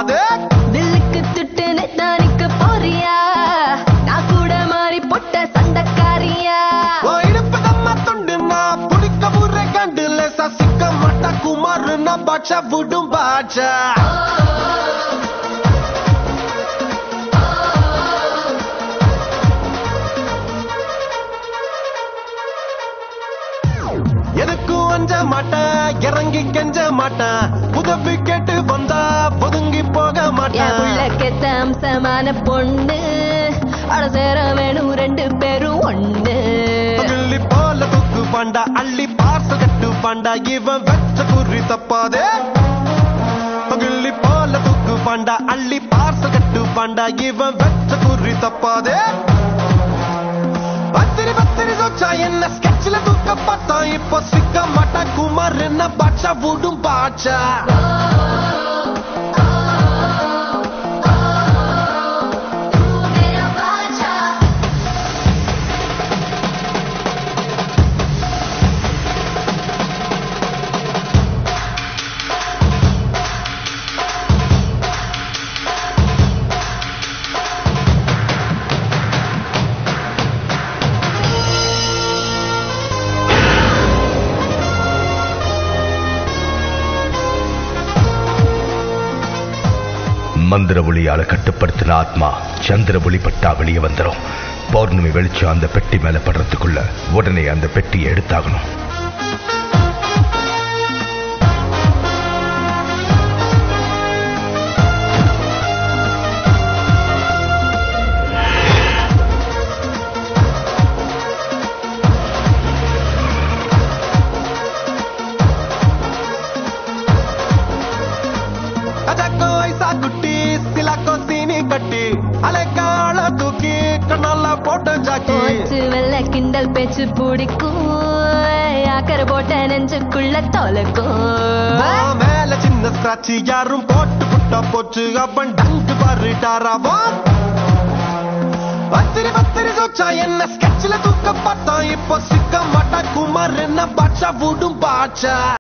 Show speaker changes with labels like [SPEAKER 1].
[SPEAKER 1] தப்பாது
[SPEAKER 2] தில்லுக்கு துட்டுன்னு தானிக்க போறியா நான் கூட மாறி பொட்ட சண்டக்காரியா
[SPEAKER 1] ஓ இடுப்பு தம்ம துண்டு நான் புடிக்க ஊரே கண்டு லேசா சிக்க மாட்டா குமார் நான் பாட்சா விடும் பாட்சா எதுக்கும் அஞ்ச மாட்டேன் இறங்கி கெஞ்ச மாட்டேன் உதவி கேட்டு வந்தா ஒதுங்கி போக
[SPEAKER 2] என்
[SPEAKER 1] மாட்டேன்
[SPEAKER 2] உள்ள கெத்த அம்சமான பொண்ணு அட சேர வேணும் ரெண்டு பேரும் ஒண்ணு
[SPEAKER 1] அள்ளி போல தூக்கு பாண்டா அள்ளி பார்ச கட்டு பாண்டா இவன் வெச்ச குறி தப்பாதே அள்ளி போல தூக்கு பாண்டா அள்ளி பார்ச கட்டு பாண்டா இவன் வெச்ச குறி தப்பாதே பத்திரி பத்திரி சொச்சா என்ன ஸ்கெட்ச்ல தூக்க பார்த்தா இப்போ சிக்க மாட்டா குமார் என்ன பாட்சா விடும் பாட்சா
[SPEAKER 3] மந்திர ஒளியால கட்டுப்படுத்தின ஆத்மா சந்திர ஒளி பட்டா வெளியே வந்துடும் பௌர்ணமி வெளிச்சம் அந்த பெட்டி மேல படுறதுக்குள்ள உடனே அந்த பெட்டியை எடுத்தாகணும்
[SPEAKER 1] அஜாக்கோ ஐசா குட்டி சிலாக்கோ சீனி கட்டி அலைக்கால தூக்கி கண்ணால போட்ட ஜாக்கி
[SPEAKER 2] போச்சு வெள்ள கிண்டல் பேச்சு பிடிக்கும் ஆக்கரை போட்ட நெஞ்சுக்குள்ள தொலைக்கும்
[SPEAKER 1] வா மேல சின்ன ஸ்கிராட்ச் யாரும் போட்டு புட்டா போச்சு அப்பன் டங்கு பாருட்டாராவா பத்திரி பத்திரி சொச்சா என்ன ஸ்கெட்ச்ல தூக்க பார்த்தா இப்போ சிக்க மாட்டா குமார் என்ன பாட்சா விடும் பாட்சா